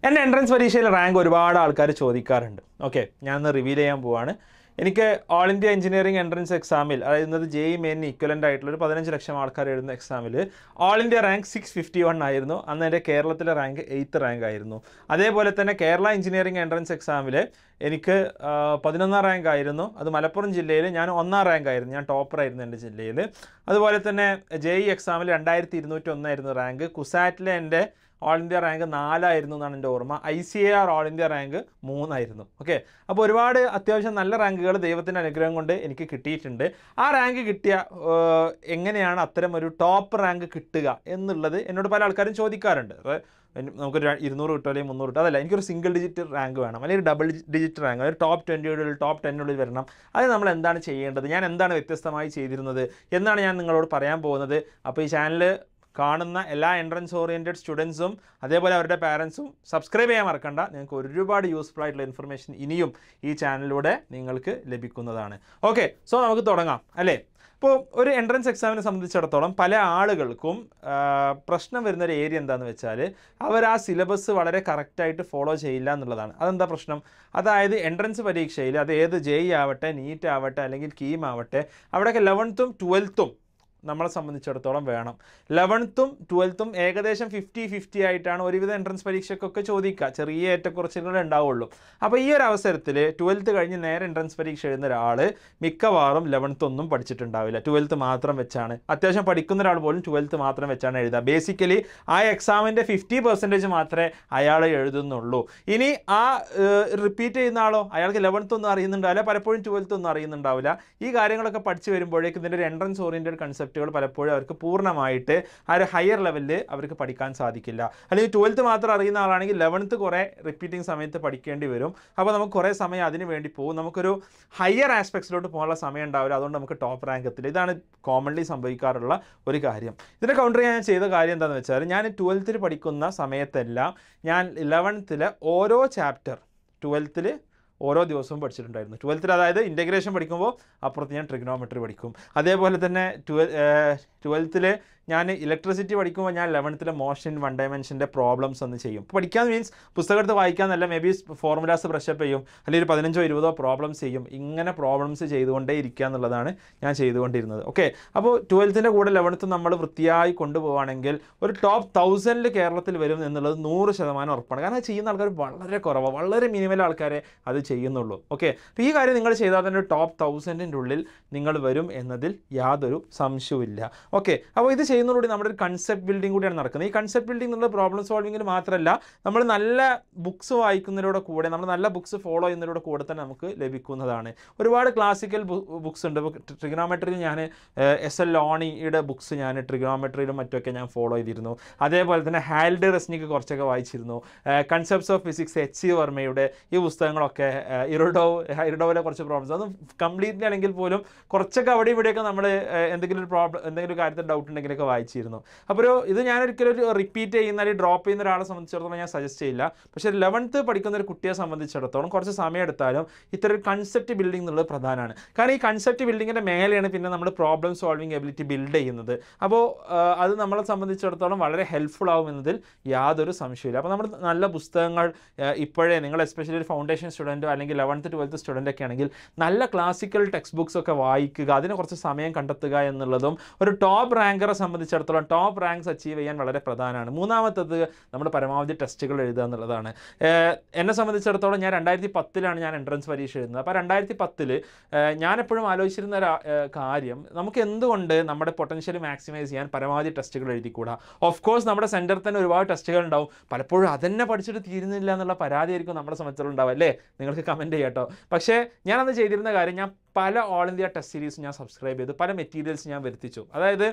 എൻ്റെ എൻട്രൻസ് പരീക്ഷയിൽ റാങ്ക് ഒരുപാട് ആൾക്കാർ ചോദിക്കാറുണ്ട് ഓക്കെ ഞാനൊന്ന് റിവീൽ ചെയ്യാൻ പോവാണ് എനിക്ക് ഓൾ ഇന്ത്യ എഞ്ചിനീയറിംഗ് എൻട്രൻസ് എക്സാമിൽ അതായത് ഇന്നത് ജെ ഇ മെയിൻ ഇക്വലൻ്റ് ആയിട്ടുള്ള ഒരു പതിനഞ്ച് ലക്ഷം ആൾക്കാർ എഴുതുന്ന എക്സാമിൽ all India rank six fifty one ആയിരുന്നു അന്ന് എൻ്റെ കേരളത്തിലെ റാങ്ക് എയ്ത്ത് റാങ്ക് ആയിരുന്നു അതേപോലെ തന്നെ കേരള എഞ്ചിനീയറിംഗ് എൻട്രൻസ് എക്സാമിൽ എനിക്ക് ആ, പതിനൊന്നാം റാങ്ക് ആയിരുന്നു അത് മലപ്പുറം ജില്ലയിൽ ഞാൻ ഒന്നാം റാങ്ക് ആയിരുന്നു ഞാൻ ടോപ്പർ ആയിരുന്നു എൻ്റെ ജില്ലയിൽ അതുപോലെ തന്നെ ജെ ഇ എക്സാമിൽ രണ്ടായിരത്തി ഇരുന്നൂറ്റി ഒന്നായിരുന്നു റാങ്ക് കുസാറ്റിലെ എൻ്റെ ഓൾ ഇന്ത്യ റാങ്ക് നാലായിരുന്നു എന്നാണ് എൻ്റെ ഓർമ്മ I C A R all India rank മൂന്നായിരുന്നു ഓക്കെ അപ്പോൾ ഒരുപാട് അത്യാവശ്യം നല്ല റാങ്കുകൾ ദൈവത്തിൻ്റെ അനുഗ്രഹം കൊണ്ട് എനിക്ക് കിട്ടിയിട്ടുണ്ട് ആ റാങ്ക് കിട്ടിയ ഏഹ്, എങ്ങനെയാണ് അത്തരം ഒരു ടോപ്പ് റാങ്ക് കിട്ടുക എന്നുള്ളത് എന്നോട് പല ആൾക്കാരും ചോദിക്കാറുണ്ട് അത് എനി- നമുക്കൊരു ര- ഇരുന്നൂറ് കിട്ടുമോ അല്ലെങ്കിൽ മുന്നൂറ് കിട്ടും അതല്ല എനിക്കൊരു സിംഗിൾ ഡിജിറ്റ് റാങ്ക് വേണം അല്ലെങ്കിൽ ഡബിൾ ഡിജിറ്റ് റാങ്ക് ഒരു ടോപ്പ് ട്വൻറ്റിയുടെ ടോപ്പ് ടെന്നിനുള്ളിൽ വരണം അത് നമ്മൾ എന്താണ് ചെയ്യേണ്ടത് ഞാൻ എന്താണ് വ്യത്യസ്തമായി ചെയ്തിരുന്നത് എന്നാണ് ഞാൻ നിങ്ങളോട് പറയാൻ പോകുന്നത് അപ്പോൾ ഈ ചാനൽ കാണുന്ന എല്ലാ എൻട്രൻസ് ഓറിയൻറ്റഡ് സ്റ്റുഡൻസും അതേപോലെ അവരുടെ പാരൻസും സബ്സ്ക്രൈബ് ചെയ്യാൻ മറക്കണ്ട നിങ്ങൾക്ക് ഒരുപാട് യൂസ്ഫുൾ ആയിട്ടുള്ള ഇൻഫർമേഷൻ ഇനിയും ഈ ചാനലിലൂടെ നിങ്ങൾക്ക് ലഭിക്കുന്നതാണ് ഓക്കെ സോ നമുക്ക് തുടങ്ങാം അല്ലേ ഇപ്പോൾ ഒരു എൻട്രൻസ് എക്സാമിനെ സംബന്ധിച്ചിടത്തോളം പല ആളുകൾക്കും ആ, പ്രശ്നം വരുന്ന ഒരു ഏരിയ എന്താണെന്ന് വെച്ചാൽ അവർ ആ സിലബസ് വളരെ കറക്റ്റായിട്ട് ഫോളോ ചെയ്യില്ല എന്നുള്ളതാണ് അതെന്താ പ്രശ്നം അതായത് എൻട്രൻസ് പരീക്ഷയിൽ അത് ഏത് ജെ ആവട്ടെ നീറ്റ് ആവട്ടെ അല്ലെങ്കിൽ കീം ആവട്ടെ അവിടെയൊക്കെ ലെവൻത്തും ട്വൽത്തും നമ്മളെ സംബന്ധിച്ചിടത്തോളം വേണം ലെവൻത്തും ട്വൽത്തും ഏകദേശം ഫിഫ്റ്റി ഫിഫ്റ്റി ആയിട്ടാണ് ഒരുവിധ എൻട്രൻസ് പരീക്ഷയ്ക്കൊക്കെ ചോദിക്കുക ചെറിയ ഏറ്റക്കുറച്ചിലുകൾ ഉണ്ടാവുള്ളൂ അപ്പോൾ ഈ ഒരു അവസരത്തിൽ ട്വൽത്ത് കഴിഞ്ഞ് നേരെ എൻട്രൻസ് പരീക്ഷ എഴുതുന്ന ഒരാൾ മിക്കവാറും ലെവൻത്ത് ഒന്നും പഠിച്ചിട്ടുണ്ടാവില്ല ട്വൽത്ത് മാത്രം വെച്ചാണ് അത്യാവശ്യം പഠിക്കുന്ന ഒരാൾ പോലും ട്വൽത്ത് മാത്രം വെച്ചാണ് എഴുതുക ബേസിക്കലി ആ എക്സാമിൻ്റെ ഫിഫ്റ്റി പെർസെൻറ്റേജ് മാത്രമേ അയാൾ എഴുതുന്നുള്ളൂ ഇനി ആ റിപ്പീറ്റ് ചെയ്യുന്ന ആളോ അയാൾക്ക് ലെവൻത്ത് ഒന്നും അറിയുന്നുണ്ടാവില്ല പലപ്പോഴും ട്വൽത്ത് ഒന്നും അറിയുന്നുണ്ടാവില്ല ഈ കാര്യങ്ങളൊക്കെ പഠിച്ചു വരുമ്പോഴേക്കും ഇതിൻ്റെ ഒരു എൻട്രൻസ് ഓറിയൻറ്റഡ് കൺസെപ്റ്റുകൾ പലപ്പോഴും അവർക്ക് പൂർണ്ണമായിട്ട് ആ ഒരു ഹയർ ലെവലിൽ അവർക്ക് പഠിക്കാൻ സാധിക്കില്ല അല്ലെങ്കിൽ ട്വൽത്ത് മാത്രം അറിയുന്ന ആളാണെങ്കിൽ ലെവൻത്ത് കുറേ റിപ്പീറ്റിംഗ് സമയത്ത് പഠിക്കേണ്ടി വരും അപ്പോൾ നമുക്ക് കുറേ സമയം അതിന് വേണ്ടി പോകും നമുക്കൊരു ഹയർ ആസ്പെക്ട്സിലോട്ട് പോകാനുള്ള സമയം ഉണ്ടാവില്ല അതുകൊണ്ട് നമുക്ക് ടോപ്പ് റാങ്ക് എത്തില്ല ഇതാണ് കോമൺലി സംഭവിക്കാറുള്ള ഒരു കാര്യം ഇതിനെ കൗണ്ടർ ചെയ്യാൻ ഞാൻ ചെയ്ത കാര്യം എന്താണെന്ന് വെച്ചാൽ ഞാൻ ട്വൽത്തിൽ പഠിക്കുന്ന സമയത്തെല്ലാം ഞാൻ ഇലവൻത്തിൽ ഓരോ ചാപ്റ്റർ ട്വൽത്തിൽ ഓരോ ദിവസവും പഠിച്ചിട്ടുണ്ടായിരുന്നു ട്വൽത്തിൽ അതായത് ഇൻറ്റഗ്രേഷൻ പഠിക്കുമ്പോൾ അപ്പുറത്ത് ഞാൻ ട്രിഗ്നോമെട്രി പഠിക്കും അതേപോലെ തന്നെ ട്വൽ ട്വൽത്തിൽ ഞാൻ ഇലക്ട്രിസിറ്റി പഠിക്കുമ്പോൾ ഞാൻ ലെവൻത്തിലെ മോഷൻ വൺ ഡയമെൻഷൻ്റെ പ്രോബ്ലംസ് ഒന്ന് ചെയ്യും പഠിക്കാൻ മീൻസ് പുസ്തകത്ത് വായിക്കാന്നല്ല മേ ബി ഫോർമുലാസ് ബ്രഷപ്പ് ചെയ്യും അല്ലെങ്കിൽ ഒരു പതിനഞ്ചോ ഇരുപതോ പ്രോബ്ലംസ് ചെയ്യും ഇങ്ങനെ പ്രോബ്ലംസ് ചെയ്തുകൊണ്ടേ ഇരിക്കുക എന്നുള്ളതാണ് ഞാൻ ചെയ്തുകൊണ്ടിരുന്നത് ഓക്കെ അപ്പോൾ ട്വൽത്തിൻ്റെ കൂടെ ലെവൻത്ത് നമ്മൾ വൃത്തിയായി കൊണ്ടുപോവുകയാണെങ്കിൽ ഒരു ടോപ്പ് തൗസൻഡിൽ കേരളത്തിൽ വരും എന്നുള്ളത് നൂറ് ശതമാനം ഉറപ്പാണ് കാരണം അത് ചെയ്യുന്ന ആൾക്കാർ വളരെ കുറവാണ് വളരെ മിനിമൽ ആൾക്കാരെ അത് ചെയ്യുന്നുള്ളൂ ഓക്കെ അപ്പോൾ ഈ കാര്യം നിങ്ങൾ ചെയ്താൽ തന്നെ ടോപ്പ് തൗസൻഡിൻ്റെ ഉള്ളിൽ നിങ്ങൾ വരും എന്നതിൽ യാതൊരു സംശയവുമില്ല ഓക്കെ അപ്പോൾ ഇത് ചെയ്യുന്നതോടുകൂടി നമ്മുടെ ഒരു കൺസെപ്റ്റ് ബിൽഡിംഗ് കൂടിയാണ് നടക്കുന്നത് ഈ കൺസെപ്റ്റ് ബിൽഡിംഗ് എന്നുള്ള പ്രോബ്ലം സോൾവിങ്ങിൽ മാത്രമല്ല നമ്മൾ നല്ല ബുക്സ് വായിക്കുന്നതിലൂടെ കൂടെ നമ്മൾ നല്ല ബുക്സ് ഫോളോ ചെയ്യുന്നതിലൂടെ കൂടെ തന്നെ നമുക്ക് ലഭിക്കുന്നതാണ് ഒരുപാട് ക്ലാസിക്കൽ ബുക്സ് ഉണ്ട് ട്രിഗണോമെട്രിയിൽ ഞാൻ എസ് എൽ ലോണിയുടെ ബുക്സ് ഞാൻ ട്രിഗണോമെട്രിയിലും മറ്റുമൊക്കെ ഞാൻ ഫോളോ ചെയ്തിരുന്നു അതേപോലെ തന്നെ ഹാൽഡ് റെസ്നിക്ക് കുറച്ചൊക്കെ വായിച്ചിരുന്നു concepts of physics H C വർമ്മയുടെ ഈ പുസ്തകങ്ങളൊക്കെ ഏഹ്, ഇറുഡോ ഇറുഡോവിലെ കുറച്ച് പ്രോബ്ലംസ് അതും കംപ്ലീറ്റ്ലി അല്ലെങ്കിൽ പോലും കുറച്ചൊക്കെ അവിടെ ഇവിടെയൊക്കെ നമ്മൾ എന്തെങ്കിലും ഒരു പ്രോബ്ലം എന്തെങ്കിലും ഒരു കാര്യത്തിൽ ഡൗട്ട് ഉണ്ടെങ്കിലൊക്കെ വായിച്ചിരുന്നു അപ്പോൾ ഒരു ഇത് ഞാൻ ഒരിക്കലും ഒരു റിപ്പീറ്റ് ചെയ്യുന്ന അല്ലെങ്കിൽ ഡ്രോപ്പ് ചെയ്യുന്ന ഒരാളെ സംബന്ധിച്ചിടത്തോളം ഞാൻ സജസ്റ്റ് ചെയ്യില്ല പക്ഷേ ലെവൻത്ത് പഠിക്കുന്ന ഒരു കുട്ടിയെ സംബന്ധിച്ചിടത്തോളം കുറച്ച് സമയം എടുത്താലും ഇത്തരം ഒരു കൺസെപ്റ്റ് ബിൽഡിംഗ് എന്നുള്ളത് പ്രധാനമാണ് കാരണം ഈ കൺസെപ്റ്റ് ബിൽഡിങ്ങിൻ്റെ മേലെയാണ് പിന്നെ നമ്മൾ പ്രോബ്ലം സോൾവിങ് എബിലിറ്റി ബിൽഡ് ചെയ്യുന്നത് അപ്പോൾ അത് നമ്മളെ സംബന്ധിച്ചിടത്തോളം വളരെ ഹെൽപ്ഫുൾ ആവും എന്നതിൽ യാതൊരു സംശയമില്ല അപ്പോൾ നമ്മൾ നല്ല പുസ്തകങ്ങൾ ആ, ഇപ്പോഴേ നിങ്ങൾ എസ്പെഷ്യലി ഒരു ഫൗണ്ടേഷൻ സ്റ്റുഡൻറ്റോ അല്ലെങ്കിൽ ലെവൻത്ത് ട്വൽത്ത് സ്റ്റുഡൻ്റ് ഒക്കെ ആണെങ്കിൽ നല്ല ക്ലാസിക്കൽ ടെക്സ്റ്റ് ബുക്സ് ഒക്കെ വായിക്കുക അതിന് കുറച്ച് സമയം കണ്ടെത്തുക എന്നുള്ളതും ഒരു ടോപ്പ് റാങ്കറെ സംബന്ധിച്ചിടത്തോളം ടോപ്പ് റാങ്ക്സ് അച്ചീവ് ചെയ്യാൻ വളരെ പ്രധാനമാണ് മൂന്നാമത്തത് നമ്മൾ പരമാവധി ടെസ്റ്റുകൾ എഴുതുക എന്നുള്ളതാണ് ഏഹ് എന്നെ സംബന്ധിച്ചിടത്തോളം ഞാൻ രണ്ടായിരത്തി പത്തിലാണ് ഞാൻ എൻട്രൻസ് പരീക്ഷ എഴുതുന്നത് അപ്പോൾ രണ്ടായിരത്തി പത്തിൽ ഞാൻ എപ്പോഴും ആലോചിച്ചിരുന്ന ഒരു ഏഹ് കാര്യം നമുക്ക് എന്തുകൊണ്ട് നമ്മുടെ പൊട്ടൻഷ്യൽ മാക്സിമൈസ് ചെയ്യാൻ പരമാവധി ടെസ്റ്റുകൾ എഴുതിക്കൂടാ ഓഫ് കോഴ്സ് നമ്മുടെ സെൻറ്ററിൽ തന്നെ ഒരുപാട് ടെസ്റ്റുകൾ ഉണ്ടാവും പലപ്പോഴും അതന്നെ പഠിച്ചിട്ട് തീരുന്നില്ല എന്നുള്ള പരാതിയായിരിക്കും നമ്മുടെ സംബന്ധിച്ചിടത്തോളം ഉണ്ടാവും അല്ലേ നിങ്ങൾക്ക് കമൻറ്റ് ചെയ്യാം കേട്ടോ പക്ഷേ ഞാനന്ന് ചെയ്തിരുന്ന കാര്യം ഞാൻ പല ഓൾ ഇന്ത്യ ടെസ്റ്റ് സീരീസ് ഞാൻ സബ്സ്ക്രൈബ് ചെയ്തു പല മെറ്റീരിയൽസ് ഞാൻ വരുത്തിച്ചു അതായത്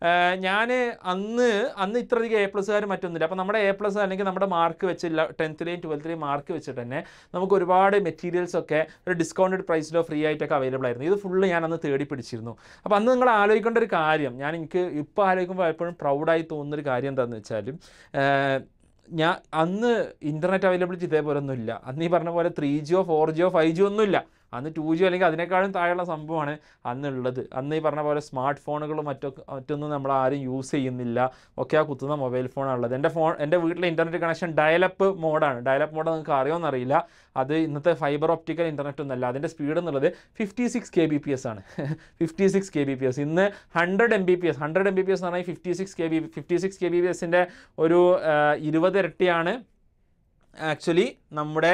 ഞാൻ അന്ന് അന്ന് ഇത്രയധികം എ പ്ലസ്സുകാർ മറ്റൊന്നുമില്ല അപ്പോൾ നമ്മുടെ എ പ്ലസ് അല്ലെങ്കിൽ നമ്മുടെ മാർക്ക് വെച്ച് ടെൻത്തിലെയും ട്വൽത്തിലെയും മാർക്ക് വെച്ചിട്ട് തന്നെ നമുക്ക് ഒരുപാട് മെറ്റീരിയൽസ് ഒക്കെ ഒരു ഡിസ്കൗണ്ടഡ് പ്രൈസിലോ ഫ്രീ ആയിട്ടൊക്കെ അവൈലബിൾ ആയിരുന്നു ഇത് ഫുള്ള് ഞാൻ അന്ന് തേടി പിടിച്ചിരുന്നു അപ്പോൾ അന്ന് നിങ്ങൾ ആലോചിക്കേണ്ട ഒരു കാര്യം ഞാൻ എനിക്ക് ഇപ്പോൾ ആലോചിക്കുമ്പോൾ എപ്പോഴും പ്രൗഡായി തോന്നുന്നൊരു കാര്യം എന്താണെന്ന് വെച്ചാൽ ഞാൻ അന്ന് ഇൻ്റർനെറ്റ് അവൈലബിലിറ്റി ഇതേപോലെ ഒന്നും ഇല്ല അന്ന് ഈ പറഞ്ഞ പോലെ three G four G five G ഒന്നുമില്ല അന്ന് ടു ജി അല്ലെങ്കിൽ അതിനേക്കാളും താഴെയുള്ള സംഭവമാണ് അന്നുള്ളത് അന്ന് ഈ പറഞ്ഞ പോലെ സ്മാർട്ട് ഫോണുകളും മറ്റൊക്കെ മറ്റൊന്നും നമ്മൾ ആരും യൂസ് ചെയ്യുന്നില്ല ഒക്കെ ആ കുത്തുന്ന മൊബൈൽ ഫോണാണ് ഉള്ളത് എൻ്റെ ഫോൺ എൻ്റെ വീട്ടിലെ ഇൻ്റർനെറ്റ് കണക്ഷൻ ഡയലപ്പ് മോഡാണ് ഡയലപ്പ് മോഡ് നിങ്ങൾക്ക് അറിയുമെന്ന് അറിയില്ല അത് ഇന്നത്തെ ഫൈബർ ഒപ്റ്റിക്കൽ ഇൻ്റർനെറ്റ് ഒന്നല്ല അതിൻ്റെ സ്പീഡ് എന്നുള്ളത് fifty six K B P S ആണ് fifty six K B P S ഇന്ന് hundred M B P S hundred M B P S എന്ന് പറഞ്ഞാൽ fifty six K B fifty six K B P എസിൻ്റെ ഒരു ആ, ഇരുപത് ഇരട്ടിയാണ് actually നമ്മുടെ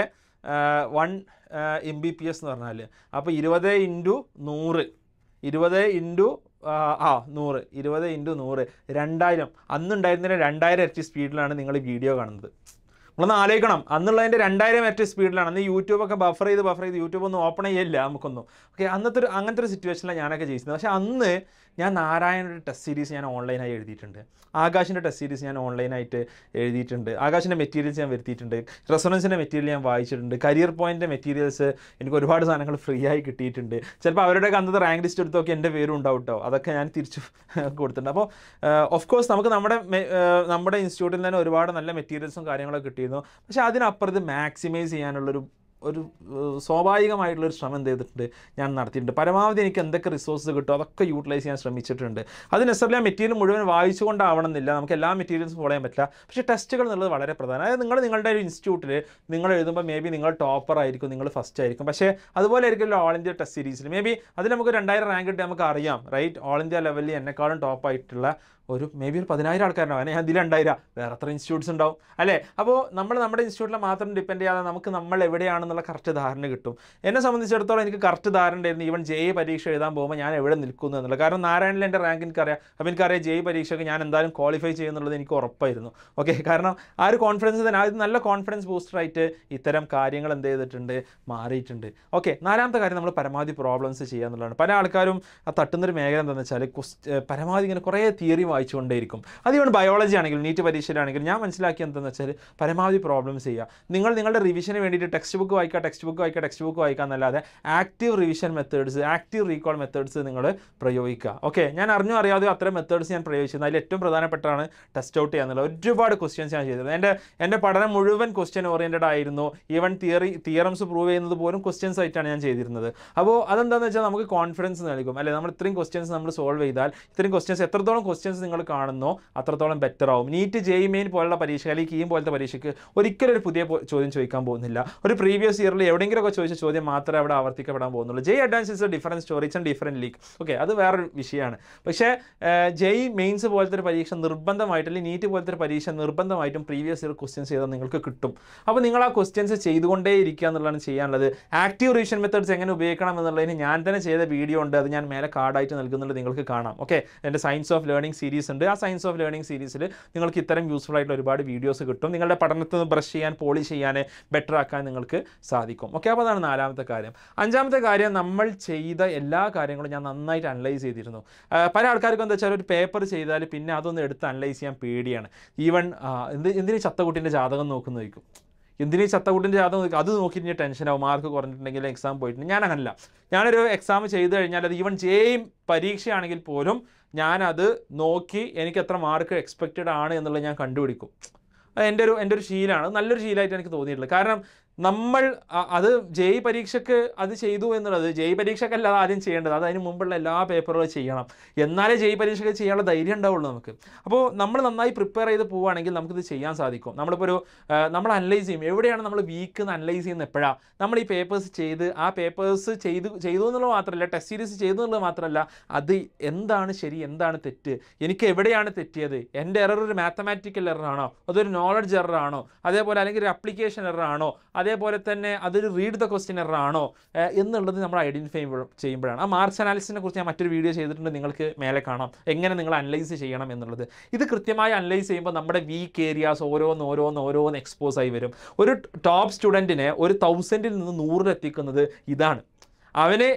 one M B P S എന്ന് പറഞ്ഞാൽ അപ്പോൾ ഇരുപത് ഇൻറ്റു നൂറ് ഇരുപത് ഇൻറ്റു ആ നൂറ് ഇരുപത് ഇൻറ്റു നൂറ് രണ്ടായിരം അന്നുണ്ടായിരുന്നതിന് രണ്ടായിരം ഇരട്ടി സ്പീഡിലാണ് നിങ്ങൾ ഈ വീഡിയോ കാണുന്നത് നമ്മളൊന്ന് ആലോചിക്കണം അന്നുള്ളതിൻ്റെ രണ്ടായിരം ഇരട്ടി സ്പീഡിലാണ് അന്ന് യൂട്യൂബൊക്കെ ബഫർ ചെയ്ത് ബഫർ ചെയ്ത് യൂട്യൂബ് ഒന്നും ഓപ്പൺ ചെയ്യില്ല നമുക്കൊന്നും ഓക്കെ അന്നത്തെ ഒരു അങ്ങനത്തെ ഒരു സിറ്റുവേഷനിലാണ് ഞാനൊക്കെ ചെയ്യുന്നത് പക്ഷേ അന്ന് ഞാൻ നാരായണൻ്റെ ടെസ്റ്റ് സീരീസ് ഞാൻ ഓൺലൈനായി എഴുതിയിട്ടുണ്ട് ആകാശിൻ്റെ ടെസ്റ്റ് സീരീസ് ഞാൻ ഓൺലൈനായിട്ട് എഴുതിയിട്ടുണ്ട് ആകാശിൻ്റെ മെറ്റീരിയൽസ് ഞാൻ വരുത്തിയിട്ടുണ്ട് റെസൊണൻസിൻ്റെ മെറ്റീരിയൽ ഞാൻ വായിച്ചിട്ടുണ്ട് കരിയർ പോയിൻ്റ് മെറ്റീരിയൽസ് എനിക്ക് ഒരുപാട് സാധനങ്ങൾ ഫ്രീ ആയി കിട്ടിയിട്ടുണ്ട് ചിലപ്പോൾ അവരുടെ അന്നത്തെ റാങ്ക് ലിസ്റ്റ് എടുത്ത് നോക്കി എൻ്റെ പേരും ഉണ്ടാവും കേട്ടോ അതൊക്കെ ഞാൻ തിരിച്ചു കൊടുത്തിട്ടുണ്ട് അപ്പോൾ ഓഫ് കോഴ്സ് നമുക്ക് നമ്മുടെ മെ- ഏഹ് നമ്മുടെ ഇൻസ്റ്റിറ്റ്യൂട്ടിൽ തന്നെ ഒരുപാട് നല്ല മെറ്റീരിയൽസും കാര്യങ്ങളൊക്കെ കിട്ടിയിരുന്നു പക്ഷേ അതിനപ്പുറത്ത് മാക്സിമൈസ് ചെയ്യാനുള്ളൊരു ഒരു ഏഹ്, സ്വാഭാവികമായിട്ടുള്ളൊരു ശ്രമം എന്ത് ചെയ്തിട്ടുണ്ട് ഞാൻ നടത്തിയിട്ടുണ്ട് പരമാവധി എനിക്ക് എന്തൊക്കെ റിസോഴ്സ് കിട്ടും അതൊക്കെ യൂട്ടിലൈസ് ചെയ്യാൻ ശ്രമിച്ചിട്ടുണ്ട് അത് നെസറിലെ ആ മെറ്റീരിയൽ മുഴുവൻ വായിച്ചുകൊണ്ടാവണം എന്നില്ല നമുക്ക് എല്ലാ മെറ്റീരിയൽസും ഫോളോ ചെയ്യാൻ പറ്റില്ല പക്ഷേ ടെസ്റ്റുകൾ എന്നുള്ളത് വളരെ പ്രധാനം അതായത് നിങ്ങൾ നിങ്ങളുടെ ഒരു ഇൻസ്റ്റിറ്റ്യൂട്ടിൽ നിങ്ങൾ എഴുതുമ്പോൾ മേ ബി നിങ്ങൾ ടോപ്പർ ആയിരിക്കും നിങ്ങൾ ഫസ്റ്റ് ആയിരിക്കും പക്ഷേ അതുപോലെ ആയിരിക്കും ഓൾ ഇന്ത്യ ടെസ്റ്റ് സീരീസിൽ മേ ബി അതിൽ നമുക്ക് രണ്ടായിരം റാങ്ക് കിട്ടി നമുക്ക് അറിയാം റൈറ്റ് ഓൾ ഇന്ത്യ ലെവലിൽ എന്നെക്കാളും ടോപ്പ് ആയിട്ടുള്ള ഒരു മേ ബി ഒരു പതിനായിരം ആൾക്കാരുണ്ടാവും അതിന് ഞാൻ ഇതിൽ രണ്ടായിരം വേറെ എത്ര ഇൻസ്റ്റിറ്റ്യൂട്ട്സ് ഉണ്ടാവും അല്ലേ അപ്പോൾ നമ്മൾ നമ്മുടെ ഇൻസ്റ്റിറ്റ്യൂട്ടിൽ മാത്രം ഡിപ്പെൻഡ് ചെയ്യാതെ നമുക്ക് നമ്മൾ എവിടെയാണെന്നുള്ള കറക്റ്റ് ധാരണ കിട്ടും എന്നെ സംബന്ധിച്ചിടത്തോളം എനിക്ക് കറക്റ്റ് ധാരണ ഉണ്ടായിരുന്നു ഈവൻ ജെ പരീക്ഷ എഴുതാൻ പോകുമ്പോൾ ഞാൻ എവിടെ നിൽക്കുന്നു എന്നുള്ളത് കാരണം നാരായണിൽ എൻ്റെ റാങ്ക് എനിക്കറിയാം അപ്പോൾ എനിക്കറിയാം ജെ പരീക്ഷയ്ക്ക് ഞാൻ എന്തായാലും ക്വാളിഫൈ ചെയ്യുന്നുള്ളത് എനിക്ക് ഉറപ്പായിരുന്നു ഓക്കെ കാരണം ആ ഒരു കോൺഫിഡൻസ് തന്നെ അത് നല്ല കോൺഫിഡൻസ് ബൂസ്റ്ററായിട്ട് ഇത്തരം കാര്യങ്ങൾ എന്ത് ചെയ്തിട്ടുണ്ട് മാറിയിട്ടുണ്ട് ഓക്കെ നാലാമത്തെ കാര്യം നമ്മൾ പരമാവധി പ്രോബ്ലംസ് ചെയ്യുക എന്നുള്ളതാണ് പല ആൾക്കാരും ആ തട്ടുന്നൊരു മേഖല എന്താണെന്ന് വെച്ചാൽ ക്വസ്റ്റ് പരമാവധി ഇങ്ങനെ കുറേ തിയറി വായിച്ചുകൊണ്ടേയിരിക്കും അത് ഇവൺ ബയോളജി ആണെങ്കിലും നീറ്റ് പരീക്ഷയിലാണെങ്കിലും ഞാൻ മനസ്സിലാക്കിയത് എന്താണെന്ന് വെച്ചാൽ പരമാവധി പ്രോബ്ലംസ് ചെയ്യുക നിങ്ങൾ നിങ്ങളുടെ റിവിഷന് വേണ്ടിയിട്ട് ടെക്സ്റ്റ് ബുക്ക് വായിക്കുക ടെക്സ്റ്റ് ബുക്ക് വായിക്കുക ടെക്സ്റ്റ് ബുക്ക് വായിക്കുക എന്നല്ലാതെ active revision methods active recall methods നിങ്ങൾ പ്രയോഗിക്കുക ഓക്കെ ഞാൻ അറിഞ്ഞോ അറിയാതെയോ അത്തരം മെത്തേഡ്സ് ഞാൻ പ്രയോഗിച്ചിരുന്നു അതിൽ ഏറ്റവും പ്രധാനപ്പെട്ടാണ് ടെസ്റ്റ് ഔട്ട് ചെയ്യാന്നുള്ളത് ഒരുപാട് ക്വസ്റ്റ്യൻസ് ഞാൻ ചെയ്തത് എൻ്റെ എൻ്റെ പഠനം മുഴുവൻ ക്വസ്റ്റ്യൻ ഓറിയൻറ്റഡ് ആയിരുന്നു ഈവൻ തിയറി തിയറംസ് പ്രൂവ് ചെയ്യുന്നത് പോലും ക്വസ്റ്റ്യൻസ് ആയിട്ടാണ് ഞാൻ ചെയ്തിരുന്നത് അപ്പോൾ അതെന്താണെന്ന് വെച്ചാൽ നമുക്ക് കോൺഫിഡൻസ് നൽകും അല്ലെ നമ്മൾ ഇത്രയും ക്വസ്റ്റ്യൻസ് നമ്മൾ സോൾവ് ചെയ്താൽ ഇത്രയും ക്വസ്റ്റ്യൻസ് എത്രത്തോളം ക്വസ്റ്റ്യൻസ് നിങ്ങൾ കാണുന്നോ അത്രത്തോളം ബെറ്റർ ആവും നീറ്റ് ജെയ് മെയിൻ പോലുള്ള പരീക്ഷ അല്ലെങ്കിൽ കീം പോലത്തെ പരീക്ഷയ്ക്ക് ഒരിക്കലും ഒരു പുതിയ പോ- ചോദ്യം ചോദിക്കാൻ പോകുന്നില്ല ഒരു പ്രീവിയസ് ഇയറിൽ എവിടെയെങ്കിലുമൊക്കെ ചോദിച്ച ചോദ്യം മാത്രമേ അവിടെ ആവർത്തിക്കപ്പെടാൻ പോകുന്നുള്ളൂ JEE advance is a different story it's and different league okay അത് വേറൊരു വിഷയമാണ് പക്ഷേ ജെയ് മെയിൻസ് പോലത്തെ ഒരു പരീക്ഷ നിർബന്ധമായിട്ട് അല്ലെങ്കിൽ നീറ്റ് പോലത്തെ ഒരു പരീക്ഷ നിർബന്ധമായിട്ടും പ്രീവിയസ് ഇയർ ക്വസ്റ്റ്യൻസ് ചെയ്താൽ നിങ്ങൾക്ക് കിട്ടും അപ്പോൾ നിങ്ങൾ ആ ക്വസ്റ്റ്യൻസ് ചെയ്തുകൊണ്ടേ ഇരിക്കുക എന്നുള്ളതാണ് ചെയ്യാനുള്ളത് ആക്റ്റീവ് റിവിഷൻ മെത്തേഡ്സ് എങ്ങനെ ഉപയോഗിക്കണം എന്നുള്ളതിന് ഞാൻ തന്നെ ചെയ്ത വീഡിയോ ഉണ്ട് അത് ഞാൻ മേലെ കാർഡായിട്ട് നൽകുന്നുണ്ട് നിങ്ങൾക്ക് കാണാം ഓക്കെ എൻ്റെ സയൻസ് ഓഫ് ലേണിംഗ് സീരീസ് ഉണ്ട് ആ സയൻസ് ഓഫ് ലേണിംഗ് സീരീസിൽ നിങ്ങൾക്ക് ഇത്തരം യൂസ്ഫുൾ ആയിട്ടുള്ള ഒരുപാട് വീഡിയോസ് കിട്ടും നിങ്ങളുടെ പഠനത്തിൽ നിന്ന് ബ്രഷ് ചെയ്യാൻ പോളിഷ് ചെയ്യാൻ ബെറ്റർ ആക്കാൻ നിങ്ങൾക്ക് സാധിക്കും ഓക്കെ അപ്പോൾ അതാണ് നാലാമത്തെ കാര്യം അഞ്ചാമത്തെ കാര്യം നമ്മൾ ചെയ്ത എല്ലാ കാര്യങ്ങളും ഞാൻ നന്നായിട്ട് അനലൈസ് ചെയ്തിരുന്നു ആ, പല ആൾക്കാർക്കും എന്താ വെച്ചാൽ ഒരു പേപ്പർ ചെയ്താൽ പിന്നെ അതൊന്ന് എടുത്ത് അനലൈസ് ചെയ്യാൻ പേടിയാണ് ഈവൻ എന്ത് എന്തിനീ ചത്തക്കുട്ടിൻ്റെ ജാതകം നോക്കുന്നു ചോദിക്കും എന്തിനീ ചത്തക്കുട്ടിൻ്റെ ജാതകം നോക്കി അത് നോക്കിയിട്ട് ഞാൻ ടെൻഷനാവും മാർക്ക് കുറഞ്ഞിട്ടുണ്ടെങ്കിൽ എക്സാം പോയിട്ടുണ്ട് ഞാൻ അങ്ങനല്ല ഞാനൊരു എക്സാം ചെയ്ത് കഴിഞ്ഞാൽ അത് ഈവൻ ജെയും പരീക്ഷയാണെങ്കിൽ പോലും ഞാനത് നോക്കി എനിക്ക് എത്ര മാർക്ക് എക്സ്പെക്റ്റഡ് ആണ് എന്നുള്ളത് ഞാൻ കണ്ടുപിടിക്കും അത് എൻ്റെ ഒരു എൻ്റെ ഒരു ശീലമാണ് അത് നല്ലൊരു ശീലമായിട്ട് എനിക്ക് തോന്നിയിട്ടുള്ളത് കാരണം നമ്മൾ അ- അത് ജെയ് പരീക്ഷയ്ക്ക് അത് ചെയ്തു എന്നുള്ളത് ജെയ് പരീക്ഷയ്ക്കല്ല അത് ആദ്യം ചെയ്യേണ്ടത് അത് അതിന് മുമ്പുള്ള എല്ലാ പേപ്പറുകളും ചെയ്യണം എന്നാലേ ജെയ് പരീക്ഷയ്ക്ക് ചെയ്യാനുള്ള ധൈര്യം ഉണ്ടാവുള്ളൂ നമുക്ക് അപ്പോൾ നമ്മൾ നന്നായി പ്രിപ്പയർ ചെയ്ത് പോവുകയാണെങ്കിൽ നമുക്കിത് ചെയ്യാൻ സാധിക്കും നമ്മളിപ്പോൾ ഒരു ആ, നമ്മൾ അനലൈസ് ചെയ്യും എവിടെയാണ് നമ്മൾ വീക്ക് എന്ന് അനലൈസ് ചെയ്യുന്നത് എപ്പോഴാണ് നമ്മൾ ഈ പേപ്പേഴ്സ് ചെയ്ത് ആ പേപ്പേഴ്സ് ചെയ്തു ചെയ്തു എന്നുള്ളത് മാത്രമല്ല ടെസ്റ്റ് സീരീസ് ചെയ്തു എന്നുള്ളത് മാത്രമല്ല അത് എന്താണ് ശരി എന്താണ് തെറ്റ് എനിക്ക് എവിടെയാണ് തെറ്റിയത് എൻ്റെ എറർ ഒരു മാത്തമാറ്റിക്കൽ എറർ ആണോ അതൊരു നോളജ് എറർ ആണോ അതേപോലെ അല്ലെങ്കിൽ ഒരു അപ്ലിക്കേഷൻ എറർ ആണോ അതേപോലെ തന്നെ അതൊരു റീഡ് ദ ക്വസ്റ്റ്യൻ എറർ ആണോ ഏഹ് എന്നുള്ളത് നമ്മൾ ഐഡൻറ്റിഫൈ ചെയ്യുമ്പോഴാണ് ആ മാർക്സ് അനാലിസിനെ കുറിച്ച് ഞാൻ മറ്റൊരു വീഡിയോ ചെയ്തിട്ടുണ്ട് നിങ്ങൾക്ക് മേലെ കാണാം എങ്ങനെ നിങ്ങൾ അനലൈസ് ചെയ്യണം എന്നുള്ളത് ഇത് കൃത്യമായി അനലൈസ് ചെയ്യുമ്പോൾ നമ്മുടെ വീക്ക് ഏരിയാസ് ഓരോന്ന് ഓരോന്ന് ഓരോന്ന് എക്സ്പോസ് ആയി വരും ഒരു ടോപ്പ് സ്റ്റുഡൻറ്റിനെ ഒരു തൗസൻഡിൽ നിന്ന് നൂറിലെത്തിക്കുന്നത് ഇതാണ് അവന്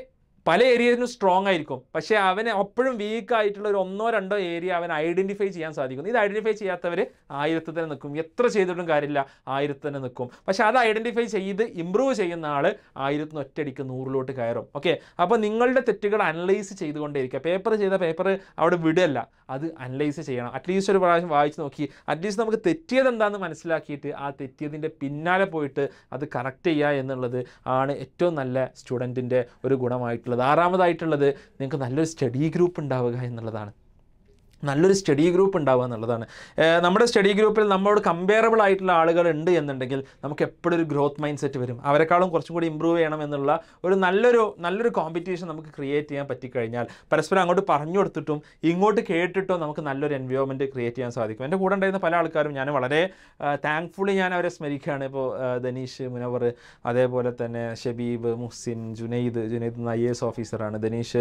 പല ഏരിയയിലും സ്ട്രോങ് ആയിരിക്കും പക്ഷേ അവന് എപ്പോഴും വീക്ക് ആയിട്ടുള്ള ഒരു ഒന്നോ രണ്ടോ ഏരിയ അവൻ ഐഡൻറ്റിഫൈ ചെയ്യാൻ സാധിക്കും ഇത് ഐഡൻറ്റിഫൈ ചെയ്യാത്തവർ ആയിരത്തിൽ തന്നെ നിൽക്കും എത്ര ചെയ്തിട്ടും കാര്യമില്ല ആയിരത്തിൽ തന്നെ നിൽക്കും പക്ഷേ അത് ഐഡൻറ്റിഫൈ ചെയ്ത് ഇമ്പ്രൂവ് ചെയ്യുന്ന ആൾ ആയിരത്തിന് ഒറ്റയടിക്ക് നൂറിലോട്ട് കയറും ഓക്കെ അപ്പോൾ നിങ്ങളുടെ തെറ്റുകൾ അനലൈസ് ചെയ്തുകൊണ്ടേയിരിക്കുക പേപ്പർ ചെയ്ത പേപ്പർ അവിടെ വിടല്ല അത് അനലൈസ് ചെയ്യണം അറ്റ്ലീസ്റ്റ് ഒരു പ്രാവശ്യം വായിച്ച് നോക്കി അറ്റ്ലീസ്റ്റ് നമുക്ക് തെറ്റിയത് എന്താണെന്ന് മനസ്സിലാക്കിയിട്ട് ആ തെറ്റിയതിൻ്റെ പിന്നാലെ പോയിട്ട് അത് കറക്റ്റ് ചെയ്യുക എന്നുള്ളത് ആണ് ഏറ്റവും നല്ല സ്റ്റുഡൻറ്റിൻ്റെ ഒരു ഗുണമായിട്ടുള്ളത് ആറാമതായിട്ടുള്ളത് നിങ്ങൾക്ക് നല്ലൊരു സ്റ്റഡി ഗ്രൂപ്പ് ഉണ്ടാവുക എന്നുള്ളതാണ് നല്ലൊരു സ്റ്റഡി ഗ്രൂപ്പ് ഉണ്ടാവുക എന്നുള്ളതാണ് ഏഹ് നമ്മുടെ സ്റ്റഡി ഗ്രൂപ്പിൽ നമ്മളോട് കമ്പയറബിൾ ആയിട്ടുള്ള ആളുകൾ ഉണ്ട് എന്നുണ്ടെങ്കിൽ നമുക്ക് എപ്പോഴും ഒരു ഗ്രോത്ത് മൈൻഡ് സെറ്റ് വരും അവരെക്കാളും കുറച്ചും കൂടി ഇമ്പ്രൂവ് ചെയ്യണം എന്നുള്ള ഒരു നല്ലൊരു നല്ലൊരു കോമ്പറ്റീഷൻ നമുക്ക് ക്രിയേറ്റ് ചെയ്യാൻ പറ്റിക്കഴിഞ്ഞാൽ പരസ്പരം അങ്ങോട്ട് പറഞ്ഞു കൊടുത്തിട്ടും ഇങ്ങോട്ട് കേട്ടിട്ടോ നമുക്ക് നല്ലൊരു എൻവയോൺമെൻറ്റ് ക്രിയേറ്റ് ചെയ്യാൻ സാധിക്കും എൻ്റെ കൂടെ ഉണ്ടായിരുന്ന പല ആൾക്കാരും ഞാൻ വളരെ താങ്ക്ഫുള്ളി ഞാൻ അവരെ സ്മരിക്കുകയാണ് ഇപ്പോൾ ധനീഷ് മുനവർ അതേപോലെ തന്നെ Shabeeb Muhsin Junaid Junaid I A S ഓഫീസറാണ് ധനീഷ്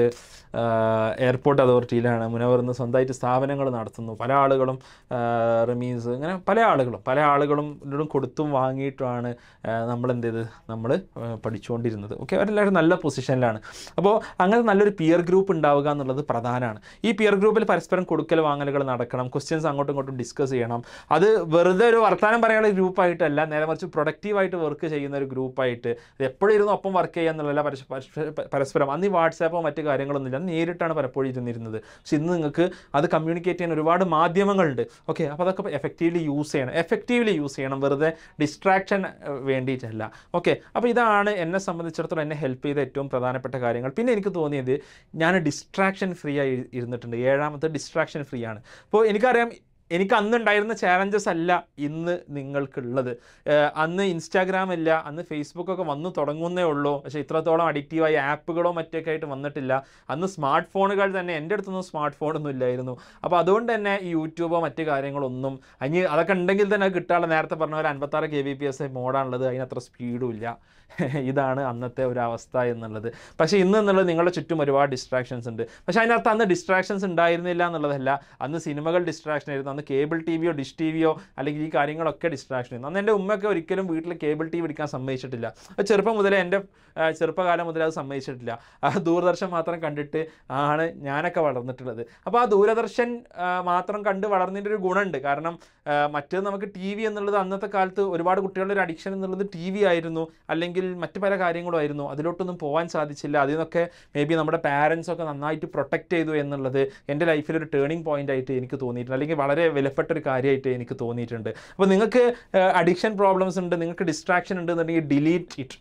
എയർപോർട്ട് അതോറിറ്റിയിലാണ് മുനവർ എന്ന് സ്വന്തമായിട്ട് സ്ഥാപനങ്ങൾ നടത്തുന്നു പല ആളുകളും ആ, റമീസ് അങ്ങനെ പല ആളുകളും പല ആളുകളും ഇതിലും കൊടുത്തും വാങ്ങിയിട്ടുമാണ് നമ്മൾ എന്ത് ചെയ്ത് നമ്മൾ പഠിച്ചുകൊണ്ടിരുന്നത് ഓക്കെ അവരെല്ലാവരും നല്ല പൊസിഷനിലാണ് അപ്പോൾ അങ്ങനെ നല്ലൊരു പിയർ ഗ്രൂപ്പ് ഉണ്ടാവുക എന്നുള്ളത് പ്രധാനമാണ് ഈ പിയർ ഗ്രൂപ്പിൽ പരസ്പരം കൊടുക്കൽ വാങ്ങലുകൾ നടക്കണം ക്വസ്റ്റ്യൻസ് അങ്ങോട്ടും ഇങ്ങോട്ടും ഡിസ്കസ് ചെയ്യണം അത് വെറുതെ ഒരു വർത്തമാനം പറയാനുള്ള ഗ്രൂപ്പായിട്ടല്ല നേരെ മറിച്ച് പ്രൊഡക്റ്റീവായിട്ട് വർക്ക് ചെയ്യുന്ന ഒരു ഗ്രൂപ്പായിട്ട് ഇത് എപ്പോഴും ഇരുന്ന് ഒപ്പം വർക്ക് ചെയ്യുക എന്നുള്ളതല്ല പരസ്പ- പരസ്പ- പരസ്പരം അന്ന് ഈ വാട്സാപ്പോ മറ്റു കാര്യങ്ങളൊന്നുമില്ല അന്ന് നേരിട്ടാണ് പലപ്പോഴും ഇരുന്നിരുന്നത് പക്ഷെ ഇന്ന് നിങ്ങൾക്ക് അത് കമ്മ്യൂണിക്കേറ്റ് ചെയ്യാൻ ഒരുപാട് മാധ്യമങ്ങളുണ്ട് ഓക്കെ അപ്പോൾ അതൊക്കെ എഫക്റ്റീവ്ലി യൂസ് ചെയ്യണം എഫക്റ്റീവ്ലി യൂസ് ചെയ്യണം വെറുതെ ഡിസ്ട്രാക്ഷൻ വേണ്ടിയിട്ടല്ല ഓക്കെ അപ്പോൾ ഇതാണ് എന്നെ സംബന്ധിച്ചിടത്തോളം എന്നെ ഹെൽപ്പ് ചെയ്ത ഏറ്റവും പ്രധാനപ്പെട്ട കാര്യങ്ങൾ പിന്നെ എനിക്ക് തോന്നിയത് ഞാൻ ഡിസ്ട്രാക്ഷൻ ഫ്രീ ആയി ഇരുന്നിട്ടുണ്ട് ഏഴാമത്തെ ഡിസ്ട്രാക്ഷൻ ഫ്രീ ആണ് അപ്പോൾ എനിക്കറിയാം എനിക്ക് അന്നുണ്ടായിരുന്ന ചാലഞ്ചസ് അല്ല ഇന്ന് നിങ്ങൾക്കുള്ളത് ഏഹ് അന്ന് ഇൻസ്റ്റാഗ്രാം ഇല്ല അന്ന് ഫേസ്ബുക്കൊക്കെ വന്നു തുടങ്ങുന്നേ ഉള്ളൂ പക്ഷേ ഇത്രത്തോളം അഡിക്റ്റീവായ ആപ്പുകളോ മറ്റൊക്കെ ആയിട്ട് വന്നിട്ടില്ല അന്ന് സ്മാർട്ട് ഫോണുകൾ തന്നെ എൻ്റെ അടുത്തൊന്നും സ്മാർട്ട് ഫോണൊന്നും ഇല്ലായിരുന്നു അപ്പോൾ അതുകൊണ്ട് തന്നെ ഈ യൂട്യൂബോ മറ്റു കാര്യങ്ങളൊന്നും അതിന് അതൊക്കെ ഉണ്ടെങ്കിൽ തന്നെ അത് കിട്ടാനുള്ള നേരത്തെ പറഞ്ഞ പോലെ അൻപത്താറ് കെ ബി പി എസ് മോഡാണുള്ളത് അതിനത്ര സ്പീഡും ഇല്ല ഇതാണ് അന്നത്തെ ഒരു അവസ്ഥ എന്നുള്ളത് പക്ഷേ ഇന്ന് എന്നുള്ളത് നിങ്ങളുടെ ചുറ്റും ഒരുപാട് ഡിസ്ട്രാക്ഷൻസ് ഉണ്ട് പക്ഷേ അതിനകത്ത് അന്ന് ഡിസ്ട്രാക്ഷൻസ് ഉണ്ടായിരുന്നില്ല എന്നുള്ളതല്ല അന്ന് സിനിമകൾ ഡിസ്ട്രാക്ഷൻ ആയിരുന്നു അന്ന് കേബിൾ ടി വിയോ ഡിഷ് ടി വിയോ അല്ലെങ്കിൽ ഈ കാര്യങ്ങളൊക്കെ ഡിസ്ട്രാക്ഷൻ ആയിരുന്നു അന്ന് എൻ്റെ ഉമ്മയൊക്കെ ഒരിക്കലും വീട്ടിൽ കേബിൾ ടി വി എടുക്കാൻ സമ്മതിച്ചിട്ടില്ല അത് ചെറുപ്പം മുതലേ എൻ്റെ ആ, ചെറുപ്പകാലം മുതലേ അത് സമ്മതിച്ചിട്ടില്ല ആ ദൂരദർശൻ മാത്രം കണ്ടിട്ട് ആണ് ഞാനൊക്കെ വളർന്നിട്ടുള്ളത് അപ്പോൾ ആ ദൂരദർശൻ ആ, മാത്രം കണ്ട് വളർന്നതിൻ്റെ ഒരു ഗുണമുണ്ട് കാരണം ആ, മറ്റേത് നമുക്ക് ടി വി എന്നുള്ളത് അന്നത്തെ കാലത്ത് ഒരുപാട് കുട്ടികളുടെ ഒരു അഡിക്ഷൻ എന്നുള്ളത് ടി വി ആയിരുന്നു അല്ലെങ്കിൽ മറ്റു പല കാര്യങ്ങളും ആയിരുന്നു അതിലോട്ടൊന്നും പോകാൻ സാധിച്ചില്ല അതിൽ നിന്നൊക്കെ മേ ബി നമ്മുടെ പാരൻസ് ഒക്കെ നന്നായിട്ട് പ്രൊട്ടക്റ്റ് ചെയ്തു എന്നുള്ളത് എൻ്റെ ലൈഫിൽ ഒരു ടേണിംഗ് പോയിന്റ് ആയിട്ട് എനിക്ക് തോന്നിയിട്ടുണ്ട് അല്ലെങ്കിൽ വളരെ വിലപ്പെട്ട ഒരു കാര്യമായിട്ട് എനിക്ക് തോന്നിയിട്ടുണ്ട് അപ്പോൾ നിങ്ങൾക്ക് അഡിക്ഷൻ പ്രോബ്ലംസ് ഉണ്ട് നിങ്ങൾക്ക് ഡിസ്ട്രാക്ഷൻ ഉണ്ട് എന്നുണ്ടെങ്കിൽ ഡിലീറ്റ് ഇറ്റ്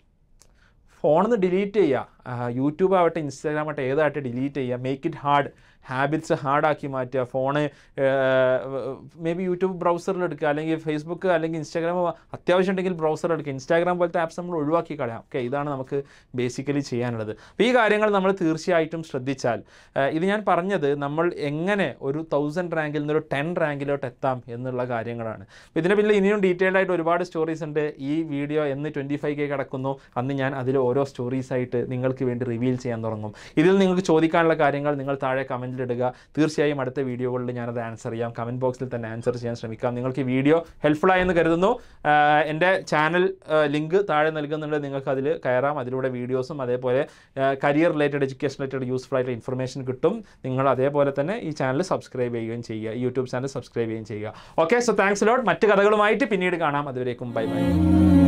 ഫോണിൽ നിന്ന് ഡിലീറ്റ് ചെയ്യുക യൂട്യൂബ് ആവട്ടെ ഇൻസ്റ്റാഗ്രാം ആവട്ടെ ഏതാവട്ടെ ഡിലീറ്റ് ചെയ്യുക മേക്ക് ഇറ്റ് ഹാർഡ് ഹാബിറ്റ്സ് ഹാർഡാക്കി മാറ്റുക ഫോണ് മേ ബി യൂട്യൂബ് ബ്രൗസറിൽ എടുക്കുക അല്ലെങ്കിൽ ഫേസ്ബുക്ക് അല്ലെങ്കിൽ ഇൻസ്റ്റാഗ്രാം അത്യാവശ്യം ഉണ്ടെങ്കിൽ ബ്രൗസർ എടുക്കുക ഇൻസ്റ്റാഗ്രാം പോലത്തെ ആപ്സ് നമ്മൾ ഒഴിവാക്കി കളയാം ഓക്കെ ഇതാണ് നമുക്ക് ബേസിക്കലി ചെയ്യാനുള്ളത് അപ്പോൾ ഈ കാര്യങ്ങൾ നമ്മൾ തീർച്ചയായിട്ടും ശ്രദ്ധിച്ചാൽ ആ, ഇത് ഞാൻ പറഞ്ഞത് നമ്മൾ എങ്ങനെ ഒരു തൗസൻഡ് റാങ്കിൽ നിന്ന് ഒരു ടെൻ റാങ്കിലോട്ട് എത്താം എന്നുള്ള കാര്യങ്ങളാണ് അപ്പോൾ ഇതിന് പിന്നിൽ ഇനിയും ഡീറ്റെയിൽഡ് ആയിട്ട് ഒരുപാട് സ്റ്റോറീസ് ഉണ്ട് ഈ വീഡിയോ എന്ന് ട്വൻറ്റി ഫൈവ് കെ കിടക്കുന്നു അന്ന് ഞാൻ അതിൽ ഓരോ സ്റ്റോറീസ് ആയിട്ട് നിങ്ങൾക്ക് വേണ്ടി റിവീൽ ചെയ്യാൻ തുടങ്ങും ഇതിൽ നിങ്ങൾക്ക് ചോദിക്കാനുള്ള കാര്യങ്ങൾ നിങ്ങൾ താഴെ കമൻറ്റിൽ ഇടുക തീർച്ചയായും അടുത്ത വീഡിയോകളിൽ ഞാനത് ആൻസർ ചെയ്യാം കമൻറ്റ് ബോക്സിൽ തന്നെ ആൻസർ ചെയ്യാൻ ശ്രമിക്കാം നിങ്ങൾക്ക് ഈ വീഡിയോ ഹെൽപ്ഫുൾ ആയെന്ന് കരുതുന്നു ആഹ് എൻ്റെ ചാനൽ ലിങ്ക് താഴെ നൽകുന്നുണ്ട് നിങ്ങൾക്ക് അതിൽ കയറാം അതിലൂടെ വീഡിയോസും അതേപോലെ career related education related useful ആയിട്ടുള്ള ഇൻഫർമേഷൻ കിട്ടും നിങ്ങൾ അതേപോലെ തന്നെ ഈ ചാനൽ സബ്സ്ക്രൈബ് ചെയ്യുകയും ചെയ്യുക ഈ യൂട്യൂബ് ചാനൽ സബ്സ്ക്രൈബ് ചെയ്യുകയും ചെയ്യുക ഓക്കെ സോ താങ്ക്സ് ലോട്ട് മറ്റ് കഥകളുമായിട്ട് പിന്നീട് കാണാം അതുവരേക്കും ബൈ ബൈ